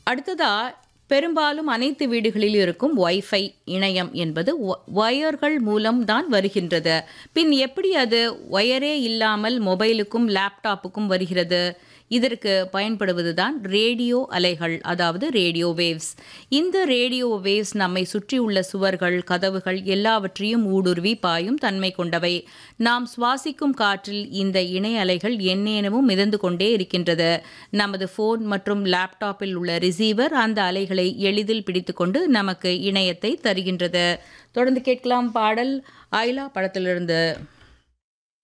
அடுத்ததா பெரும்பாலும் அனைத்து வீடுகளில் இருக்கும் வைஃபை இணையம் என்பது ஒ- வயர்கள் மூலம் தான் வருகின்றது பின் எப்படி அது ஒயரே இல்லாமல் மொபைலுக்கும் லேப்டாப்புக்கும் வருகிறது இதற்கு பயன்படுவது தான் ரேடியோ அலைகள் அதாவது ரேடியோ வேவ்ஸ் இந்த ரேடியோ வேவ்ஸ் நம்மை சுற்றியுள்ள சுவர்கள் கதவுகள் எல்லாவற்றையும் ஊடுருவி பாயும் தன்மை கொண்டவை நாம் சுவாசிக்கும் காற்றில் இந்த இணைய அலைகள் எந்நேரமும் மிதந்து கொண்டே இருக்கின்றது நமது ஃபோன் மற்றும் லேப்டாப்பில் உள்ள ரிசீவர் அந்த அலைகளை எளிதில் பிடித்துக்கொண்டு நமக்கு இணையத்தை தருகின்றது தொடர்ந்து கேட்கலாம் பாடல் ஐலா படத்திலிருந்து